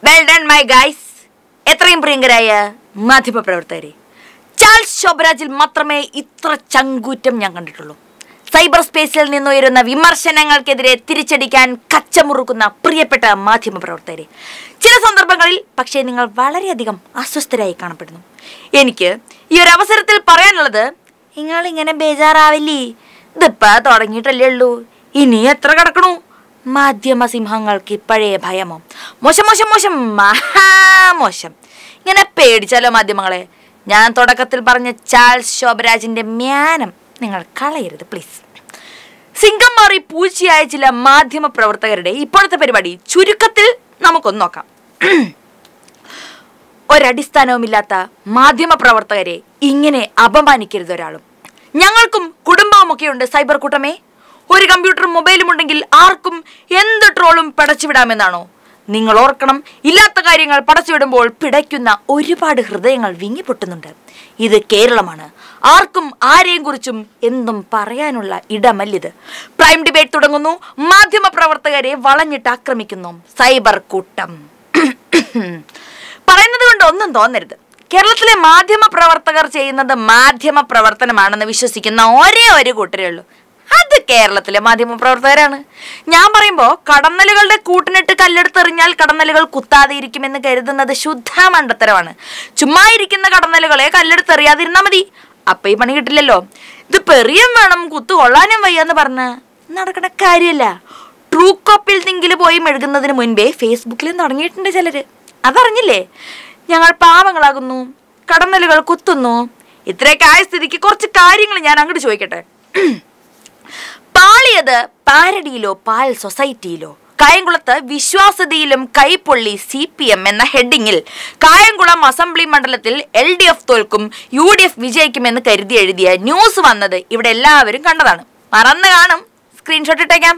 well done my guys എത്രയും പ്രിയങ്കരായ മാധ്യമപ്രവർത്തകരെ Charles ശോഭരാജിൽ മാത്രമേ ഇത്ര ചങ്കൂറ്റം ഞാൻ കണ്ടിട്ടുള്ളൂ സൈബർ സ്പേസിൽ നിന്നുയരുന്ന വിമർശനങ്ങൾക്കെതിരെ തിരിച്ചടിക്കാൻ കച്ചമുറുക്കുന്ന പ്രിയപ്പെട്ട മാധ്യമപ്രവർത്തകരെ ചില സന്ദർഭങ്ങളിൽ പക്ഷേ നിങ്ങൾ വളരെയധികം അസ്വസ്ഥരായി കാണപ്പെടുന്നു എനിക്ക് ഈ ഒരു അവസരത്തിൽ പറയാനുള്ളത് നിങ്ങൾ ഇങ്ങനെ ബേജാറാവില്ലേ ഇതിപ്പോ തുടങ്ങിയിട്ടല്ലേ ഉള്ളൂ ഇനി എത്ര കിടക്കണു മാധ്യമ സിംഹങ്ങൾക്ക് പഴയ ഭയമോ മോശം മോശം മോശം മഹാമോശം ഇങ്ങനെ പേടിച്ചാലോ മാധ്യമങ്ങളെ ഞാൻ തുടക്കത്തിൽ പറഞ്ഞ ചാൾസ് ശോഭരാജിന്റെ മ്യാനം നിങ്ങൾ കളയരുത് പ്ലീസ് സിംഗം മാറി പൂച്ചയായ ചില മാധ്യമ പ്രവർത്തകരുടെ ഇപ്പോഴത്തെ പരിപാടി ചുരുക്കത്തിൽ നമുക്കൊന്ന് നോക്കാം ഒരടിസ്ഥാനവുമില്ലാത്ത മാധ്യമ പ്രവർത്തകരെ ഇങ്ങനെ അപമാനിക്കരുത് ഒരാളും ഞങ്ങൾക്കും കുടുംബവുമൊക്കെയുണ്ട് സൈബർ കൂട്ടമേ ഒരു കമ്പ്യൂട്ടറും മൊബൈലും ഉണ്ടെങ്കിൽ ആർക്കും എന്ത് ട്രോളും പടച്ചുവിടാമെന്നാണോ നിങ്ങൾ ഓർക്കണം ഇല്ലാത്ത കാര്യങ്ങൾ പടച്ചുവിടുമ്പോൾ പിടയ്ക്കുന്ന ഒരുപാട് ഹൃദയങ്ങൾ വിങ്ങിപ്പൊട്ടുന്നുണ്ട് ഇത് കേരളമാണ് ആർക്കും ആരെയും കുറിച്ചും എന്തും പറയാനുള്ള ഇടമല്ലിത് പ്രൈം ഡിബേറ്റ് തുടങ്ങുന്നു മാധ്യമ പ്രവർത്തകരെ വളഞ്ഞിട്ട് ആക്രമിക്കുന്നു സൈബർ കൂട്ടം പറയുന്നത് കൊണ്ട് ഒന്നും തോന്നരുത് കേരളത്തിലെ മാധ്യമ പ്രവർത്തകർ ചെയ്യുന്നത് മാധ്യമ പ്രവർത്തനമാണെന്ന് വിശ്വസിക്കുന്ന ഒരേ ഒരു കൂട്ടരേ ഉള്ളൂ അത് കേരളത്തിലെ മാധ്യമ പ്രവർത്തകരാണ് ഞാൻ പറയുമ്പോൾ കടന്നലുകളുടെ കൂട്ടിനിട്ട് കല്ലെടുത്തെറിഞ്ഞാൽ കടന്നലുകൾ കുത്താതെ ഇരിക്കുമെന്ന് കരുതുന്നത് ശുദ്ധ മണ്ടത്തരമാണ് ചുമ്മാ ഇരിക്കുന്ന കടന്നലുകളെ കല്ലെടുത്തെറിയാതിരുന്നാൽ മതി അപ്പൊ ഈ പണി കിട്ടില്ലല്ലോ ഇത് പെറിയും വേണം കുത്തു കൊള്ളാനും വയ്യാന്ന് പറഞ്ഞ് നടക്കണ കാര്യമല്ല ട്രൂ കോപ്പിൽ നിങ്കില് പോയി മെഴുകുന്നതിന് മുൻപേ ഫേസ്ബുക്കിലും തുടങ്ങിയിട്ടുണ്ട് ചിലര് അതറിഞ്ഞില്ലേ ഞങ്ങൾ പാവങ്ങളാകുന്നു കടന്നലുകൾ കുത്തുന്നു ഇത്രയൊക്കെ ആയ സ്ഥിതിക്ക് കുറച്ച് കാര്യങ്ങൾ ഞാൻ അങ്ങോട്ട് ചോദിക്കട്ടെ പാളിയത് പാരഡിയിലോ പാൽ സൊസൈറ്റിയിലോ കായംകുളത്ത് വിശ്വാസതയിലും കൈപ്പൊള്ളി സി പി എം എന്ന ഹെഡിങ്ങിൽ കായംകുളം അസംബ്ലി മണ്ഡലത്തിൽ എൽ ഡി എഫ് തോൽക്കും യു ഡി എഫ് വിജയിക്കുമെന്ന് കരുതി എഴുതിയ ന്യൂസ് വന്നത് ഇവിടെ എല്ലാവരും കണ്ടതാണ് മറന്നു കാണും സ്ക്രീൻഷോട്ട് ഇട്ടേക്കാം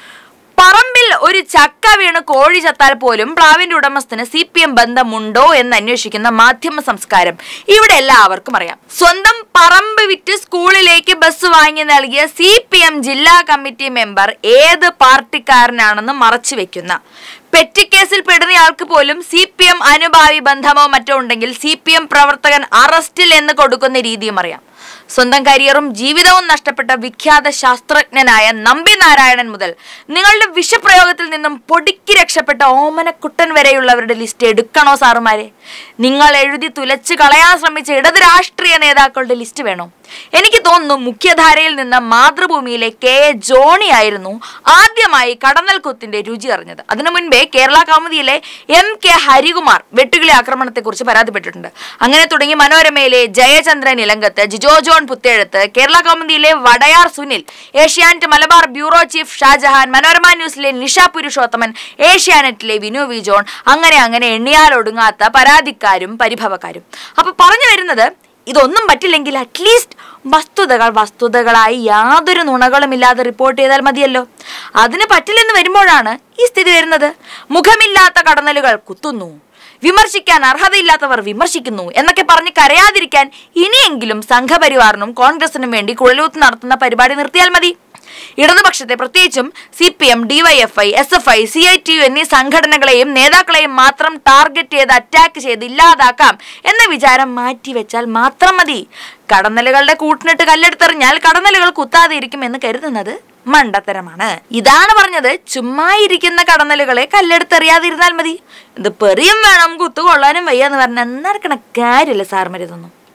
പറമ്പിൽ ഒരു ചക്ക വീണ് കോഴി ചത്താൽ പോലും പ്ലാവിന്റെ ഉടമസ്ഥന് സി പി എം ബന്ധമുണ്ടോ എന്ന് അന്വേഷിക്കുന്ന മാധ്യമ സംസ്കാരം ഇവിടെ എല്ലാവർക്കും അറിയാം സ്വന്തം പറമ്പ് വിറ്റ് സ്കൂളിലേക്ക് ബസ് വാങ്ങി നൽകിയ സി പി എം ജില്ലാ കമ്മിറ്റി മെമ്പർ ഏത് പാർട്ടിക്കാരനാണെന്ന് മറച്ചു വെക്കുന്ന പെറ്റിക്കേസിൽ പെടുന്നയാൾക്ക് പോലും സി പി എം അനുഭാവി ബന്ധമോ മറ്റോ ഉണ്ടെങ്കിൽ സി പി എം പ്രവർത്തകൻ അറസ്റ്റിൽ എന്ന് കൊടുക്കുന്ന രീതിയും അറിയാം സ്വന്തം കരിയറും ജീവിതവും നഷ്ടപ്പെട്ട വിഖ്യാത ശാസ്ത്രജ്ഞനായ നമ്പി നാരായണൻ മുതൽ നിങ്ങളുടെ വിഷപ്രയോഗത്തിൽ നിന്നും പൊടിക്ക് രക്ഷപ്പെട്ട ഓമനക്കുട്ടൻ വരെയുള്ളവരുടെ ലിസ്റ്റ് എടുക്കണോ സാറുമാരെ നിങ്ങൾ എഴുതി തുലച്ച് കളയാൻ ശ്രമിച്ച ഇടത് രാഷ്ട്രീയ നേതാക്കളുടെ ലിസ്റ്റ് വേണോ എനിക്ക് തോന്നുന്നു മുഖ്യധാരയിൽ നിന്ന് മാതൃഭൂമിയിലെ കെ എ ജോണി ആയിരുന്നു ആദ്യമായി കടന്നൽ കുത്തിന്റെ രുചി അറിഞ്ഞത് അതിനു മുൻപേ കേരള കൗമുദിയിലെ എം കെ ഹരികുമാർ വെട്ടുകിളി ആക്രമണത്തെക്കുറിച്ച് പരാതിപ്പെട്ടിട്ടുണ്ട് അങ്ങനെ തുടങ്ങി മനോരമയിലെ ജയചന്ദ്രൻ ഇലങ്കത്ത് ജിജോ ജോൺ പുത്തേഴത്ത് കേരള കൗമുദിയിലെ വടയാർ സുനിൽ ഏഷ്യാനെറ്റ് മലബാർ ബ്യൂറോ ചീഫ് ഷാജഹാൻ മനോരമ ന്യൂസിലെ നിഷ പുരുഷോത്തമൻ ഏഷ്യാനെറ്റിലെ വിനു വി ജോൺ അങ്ങനെ അങ്ങനെ എണ്ണിയാലൊടുങ്ങാത്ത പരാതിക്കാരും പരിഭവക്കാരും അപ്പൊ പറഞ്ഞു വരുന്നത് ഇതൊന്നും പറ്റില്ലെങ്കിൽ അറ്റ്ലീസ്റ്റ് വസ്തുതകൾ വസ്തുതകളായി യാതൊരു നുണകളുമില്ലാതെ റിപ്പോർട്ട് ചെയ്താൽ മതിയല്ലോ അതിന് പറ്റില്ലെന്ന് വരുമ്പോഴാണ് ഈ സ്ഥിതി വരുന്നത് മുഖമില്ലാത്ത കടന്നലുകൾ കുത്തുന്നു വിമർശിക്കാൻ അർഹതയില്ലാത്തവർ വിമർശിക്കുന്നു എന്നൊക്കെ പറഞ്ഞ് കരയാതിരിക്കാൻ ഇനിയെങ്കിലും സംഘപരിവാറിനും കോൺഗ്രസിനും വേണ്ടി കുഴലൂത്ത് നടത്തുന്ന പരിപാടി നിർത്തിയാൽ മതി ഇടതുപക്ഷത്തെ പ്രത്യേകിച്ചും C P M DYFI S F I C I T U എന്നീ സംഘടനകളെയും നേതാക്കളെയും മാത്രം ടാർഗറ്റ് ചെയ്ത് അറ്റാക്ക് ചെയ്ത് ഇല്ലാതാക്കാം എന്ന വിചാരം മാറ്റിവെച്ചാൽ മാത്രം മതി കടന്നലുകളുടെ കൂട്ടിനിട്ട് കല്ലെടുത്തെറിഞ്ഞാൽ കടന്നലുകൾ കുത്താതെ ഇരിക്കും എന്ന് കരുതുന്നത് മണ്ടത്തരമാണ് ഇതാണ് പറഞ്ഞത് ചുമ്മാ ഇരിക്കുന്ന കടന്നലുകളെ കല്ലെടുത്തെറിയാതിരുന്നാൽ മതി ഇത് പെറിയും വേണം കുത്തുകൊള്ളാനും വയ്യ എന്ന് പറഞ്ഞാൽ നടക്കണ കാര്യമില്ല സാർ മരുതൊന്നും